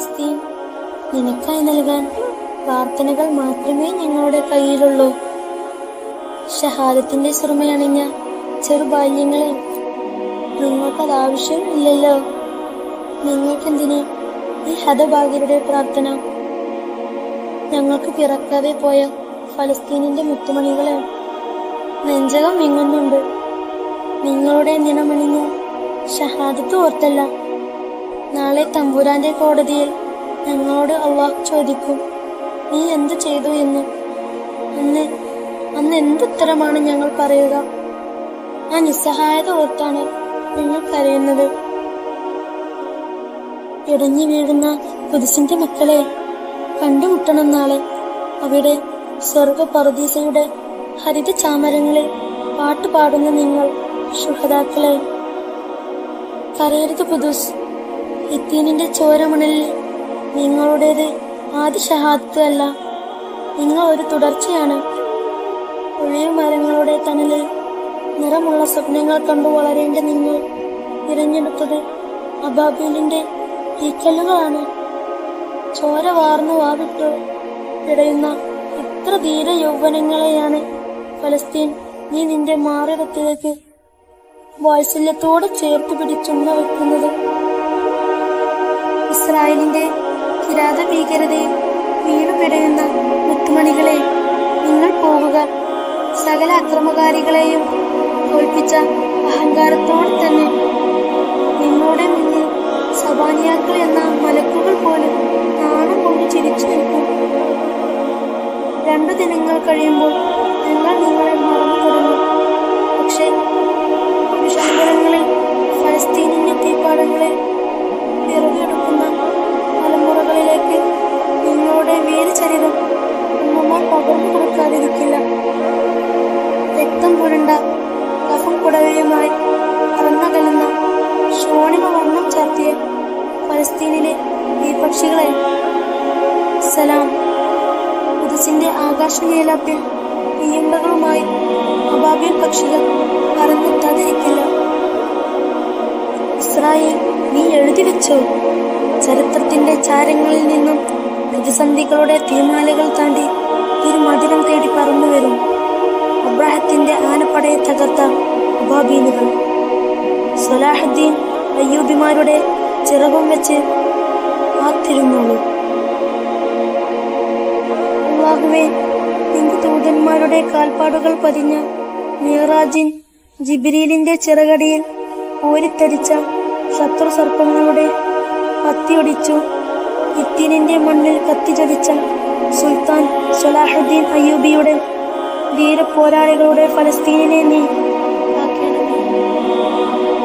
ഫലസ്തീൻ നിനക്കായി നൽകാൻ പ്രാർത്ഥനകൾ മാത്രമേ ഞങ്ങളുടെ കയ്യിലുള്ളൂ ഷഹാദത്തിന്റെ സുറുമയണിഞ്ഞ ചെറുബാല്യങ്ങളെ നിങ്ങൾക്കത് ആവശ്യമില്ലല്ലോ നിങ്ങൾക്കെന്തിന് ഈ ഹതഭാഗ്യരുടെ പ്രാർത്ഥന ഞങ്ങൾക്ക് പിറക്കാതെ പോയ ഫലസ്തീനിന്റെ മുത്തുമണികളെ നെഞ്ചകം വിങ്ങുന്നുണ്ട് നിങ്ങളുടെ നിണമണിഞ്ഞ് ഷഹാദത്ത് ഓർത്തല്ല നാളെ തമ്പുരാന്റെ കോടതിയിൽ ഞങ്ങളോട് അള്ളാഹ് ചോദിക്കും നീ എന്തു ചെയ്തു എന്ന് അന്ന് അന്ന് എന്തുത്തരമാണ് ഞങ്ങൾ പറയുക ആ നിസ്സഹായത ഓർത്താണ് ഞങ്ങൾ കരയുന്നത് ഇടഞ്ഞു വീഴുന്ന കുതിസിന്റെ മക്കളെ കണ്ടുമുട്ടണം നാളെ അവിടെ സ്വർഗ പറുദീസയുടെ ഹരിത ചാമരങ്ങളിൽ പാട്ടുപാടുന്ന നിങ്ങൾ ശുഹതാക്കളെ കരയരുത് പുതുസ് ഹിത്തീനിന്റെ ചോരമണലിൽ നിങ്ങളുടേത് ആദ്യ ഷഹാദത്ത് അല്ല നിങ്ങൾ ഒരു തുടർച്ചയാണ് ഒഴിയ മരങ്ങളുടെ തണലിൽ നിറമുള്ള സ്വപ്നങ്ങൾ കണ്ടു വളരേണ്ട നിങ്ങൾ തിരഞ്ഞെടുത്തത് അബാബീലിന്റെ തീക്കല്ലുകളാണ് ചോര വാർന്നു വാവിട്ടു പിടയുന്ന ഇത്ര ധീര യൗവനങ്ങളെയാണ് ഫലസ്തീൻ നീ നിന്റെ മാറിടത്തിലേക്ക് വാത്സല്യത്തോടെ ചേർത്ത് പിടിച്ചുണ്ണ വെക്കുന്നത് ഇസ്രായേലിന്റെ കിരാത ഭീകരതയിൽ വീണു പിടയുന്ന മുത്തുമണികളെ നിങ്ങൾ പോവുക സകല അക്രമകാരികളെയും തോൽപ്പിച്ച അഹങ്കാരത്തോടെ തന്നെ നിങ്ങളുടെ മുന്നിൽ സബാനിയാക്കൾ എന്ന മലക്കുകൾ പോലും നാണം കൊണ്ട് ചിരിച്ചു നിൽക്കും രണ്ടു ദിനങ്ങൾ കഴിയുമ്പോൾ ഞങ്ങൾ നിങ്ങളെ മറന്നു തുടങ്ങും പക്ഷേ വിഷമങ്ങളിൽ ഫലസ്തീനിന്റെ തീപ്പാടങ്ങളെ പിറകിയെടുക്കുന്ന തലമുറകളിലേക്ക് നിങ്ങളുടെ വീരചരിതം ഉമ്മമാർ പകർന്നു കൊടുക്കാതിരിക്കില്ല രക്തം പുരണ്ട കഫം പുടവയുമായി പറന്നകലുന്ന ശോണിമ വർണ്ണം ചാർത്തിയ ഫലസ്തീനിലെ ഈ പക്ഷികളെ സലാം കുതിസിന്റെ ആകാശനീലപ്പിൽ ഈയമ്പകളുമായി അബാബിൽ പക്ഷികൾ പറന്നെത്താതിരിക്കില്ല ഇസ്രായേൽ നീ എഴുതി വെച്ചോ ചരിത്രത്തിന്റെ ചാരങ്ങളിൽ നിന്നും പ്രതിസന്ധികളുടെ തീമാലകൾ താണ്ടി തിരുമതിരം തേടി പറന്നു വരും അബ്രാഹത്തിന്റെ ആനപ്പടയെ തകർത്ത അബാബീനുകൾ സലാഹുദ്ദീൻ അയ്യൂബിമാരുടെ ചിറകും വെച്ച് കാത്തിരുന്നോളൂ അള്ളാഹുവേ നിന്റെ ദൂതന്മാരുടെ കാൽപ്പാടുകൾ പതിഞ്ഞ മീറാജിൻ ജിബിരിലിന്റെ ചിറകടിയിൽ ഊരിത്തരിച്ച ശത്രു സർപ്പങ്ങളുടെ കത്തിയൊടിച്ചു ഇത്തിനിന്റെ മണ്ണിൽ കത്തിച്ചടിച്ച സുൽത്താൻ സലാഹുദ്ദീൻ അയ്യൂബിയുടെ ധീരപോരാളികളുടെ ഫലസ്തീനിനെ നീ കാക്കണമേ